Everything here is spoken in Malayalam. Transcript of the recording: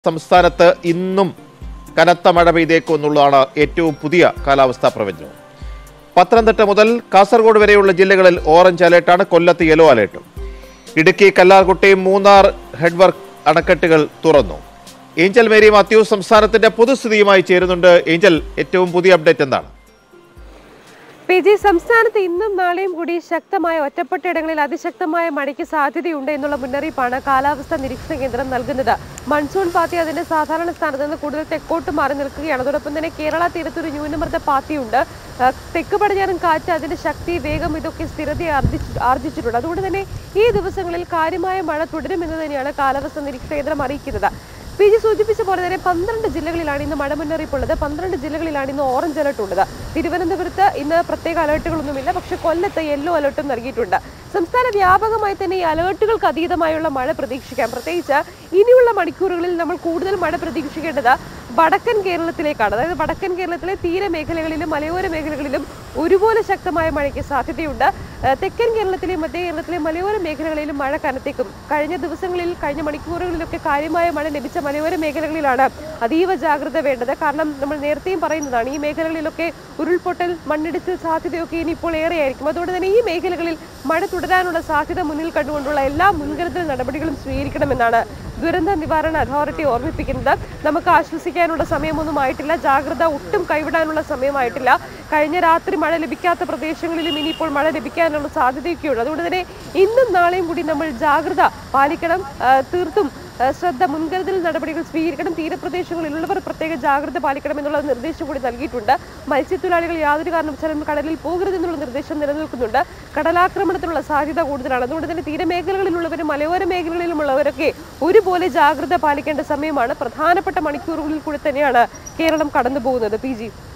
സംസ്ഥാനത്ത് ഇന്നും കനത്ത മഴ പെയ്തേക്കും എന്നുള്ളതാണ് ഏറ്റവും പുതിയ കാലാവസ്ഥാ പ്രവചനം പത്തനംതിട്ട മുതൽ കാസർഗോഡ് വരെയുള്ള ജില്ലകളിൽ ഓറഞ്ച് അലേർട്ടാണ് കൊല്ലത്ത് യെല്ലോ അലേർട്ടും ഇടുക്കി കല്ലാർകുട്ടി മൂന്നാർ ഹെഡ്വർക്ക് അണക്കെട്ടുകൾ തുറന്നു ഏഞ്ചൽ മേരി മാത്യു സംസ്ഥാനത്തിന്റെ പൊതുസ്ഥിതിയുമായി ചേരുന്നുണ്ട് ഏഞ്ചൽ ഏറ്റവും പുതിയ അപ്ഡേറ്റ് എന്താണ് പി ജി സംസ്ഥാനത്ത് ഇന്നും നാളെയും കൂടി ശക്തമായ ഒറ്റപ്പെട്ട ഇടങ്ങളിൽ അതിശക്തമായ മഴയ്ക്ക് സാധ്യതയുണ്ട് എന്നുള്ള മുന്നറിയിപ്പാണ് കാലാവസ്ഥാ നിരീക്ഷണ കേന്ദ്രം നൽകുന്നത് മൺസൂൺ പാത്തി അതിന്റെ സാധാരണ സ്ഥാനത്ത് നിന്ന് കൂടുതൽ തെക്കോട്ട് മാറി നിൽക്കുകയാണ് അതോടൊപ്പം തന്നെ കേരള തീരത്ത് ഒരു ന്യൂനമർദ്ദ പാത്തിയുണ്ട് ആ, തെക്ക് പടിഞ്ഞാറൻ കാറ്റ് അതിന്റെ ശക്തി വേഗം ഇതൊക്കെ സ്ഥിരതയെ ആർജിച്ചു ആർജിച്ചിട്ടുണ്ട് അതുകൊണ്ട് തന്നെ ഈ ദിവസങ്ങളിൽ കാര്യമായ മഴ തുടരുമെന്ന് തന്നെയാണ് കാലാവസ്ഥാ നിരീക്ഷണ കേന്ദ്രം അറിയിക്കുന്നത് പി ജി സൂചിപ്പിച്ച പോലെ തന്നെ പന്ത്രണ്ട് ജില്ലകളിലാണ് ഇന്ന് മഴ മുന്നറിയിപ്പ് ഉള്ളത് പന്ത്രണ്ട് ജില്ലകളിലാണ് ഇന്ന് ഓറഞ്ച് അലർട്ട് ഉള്ളത് തിരുവനന്തപുരത്ത് ഇന്ന് പ്രത്യേക അലർട്ടുകളൊന്നുമില്ല പക്ഷെ കൊല്ലത്ത് യെല്ലോ അലർട്ടും നൽകിയിട്ടുണ്ട് സംസ്ഥാന വ്യാപകമായി തന്നെ ഈ അലർട്ടുകൾക്ക് അതീതമായുള്ള മഴ പ്രതീക്ഷിക്കാം പ്രത്യേകിച്ച് ഇനിയുള്ള മണിക്കൂറുകളിൽ നമ്മൾ കൂടുതൽ മഴ പ്രതീക്ഷിക്കേണ്ടത് വടക്കൻ കേരളത്തിലേക്കാണ് അതായത് വടക്കൻ കേരളത്തിലെ തീരമേഖലകളിലും മലയോര മേഖലകളിലും ഒരുപോലെ ശക്തമായ മഴയ്ക്ക് സാധ്യതയുണ്ട് ഏഹ് തെക്കൻ കേരളത്തിലെയും മധ്യ കേരളത്തിലെയും മലയോര മേഖലകളിലും മഴ കനത്തേക്കും കഴിഞ്ഞ ദിവസങ്ങളിൽ കഴിഞ്ഞ മണിക്കൂറുകളിലൊക്കെ കാര്യമായ മഴ ലഭിച്ച മലയോര മേഖലകളിലാണ് അതീവ ജാഗ്രത വേണ്ടത് കാരണം നമ്മൾ നേരത്തെയും പറയുന്നതാണ് ഈ മേഖലകളിലൊക്കെ ഉരുൾപൊട്ടൽ മണ്ണിടിച്ചിൽ സാധ്യതയൊക്കെ ഇനിയിപ്പോൾ ഏറെയായിരിക്കും അതുകൊണ്ട് തന്നെ ഈ മേഖലകളിൽ മഴ തുടരാനുള്ള സാധ്യത മുന്നിൽ കണ്ടുകൊണ്ടുള്ള എല്ലാ മുൻകരുതൽ നടപടികളും സ്വീകരിക്കണമെന്നാണ് ദുരന്ത നിവാരണ അതോറിറ്റി ഓർമ്മിപ്പിക്കുന്നത് നമുക്ക് ആശ്വസിക്കാനുള്ള സമയമൊന്നും ആയിട്ടില്ല ജാഗ്രത ഒട്ടും കൈവിടാനുള്ള സമയമായിട്ടില്ല കഴിഞ്ഞ രാത്രി മഴ ലഭിക്കാത്ത പ്രദേശങ്ങളിലും ഇനിയിപ്പോൾ മഴ ലഭിക്കാനുള്ള സാധ്യതയൊക്കെയുണ്ട് അതുകൊണ്ട് തന്നെ ഇന്നും നാളെയും കൂടി നമ്മൾ ജാഗ്രത പാലിക്കണം ആ, തീർത്തും ആ, ശ്രദ്ധ മുൻകരുതൽ നടപടികൾ സ്വീകരിക്കണം തീരപ്രദേശങ്ങളിലുള്ളവർ പ്രത്യേക ജാഗ്രത പാലിക്കണം എന്നുള്ള നിർദ്ദേശം കൂടി നൽകിയിട്ടുണ്ട് മത്സ്യത്തൊഴിലാളികൾ യാതൊരു കാരണവശാലും കടലിൽ പോകരുതെന്നുള്ള നിർദ്ദേശം നിലനിൽക്കുന്നുണ്ട് കടലാക്രമണത്തിനുള്ള സാധ്യത കൂടുതലാണ് അതുകൊണ്ട് തന്നെ തീരമേഖലകളിലുള്ളവരും മലയോര മേഖലകളിലുമുള്ളവരൊക്കെ ഒരുപോലെ ജാഗ്രത പാലിക്കേണ്ട സമയമാണ് പ്രധാനപ്പെട്ട മണിക്കൂറുകളിൽ കൂടി തന്നെയാണ് കേരളം കടന്നു പോകുന്നത് പി ജി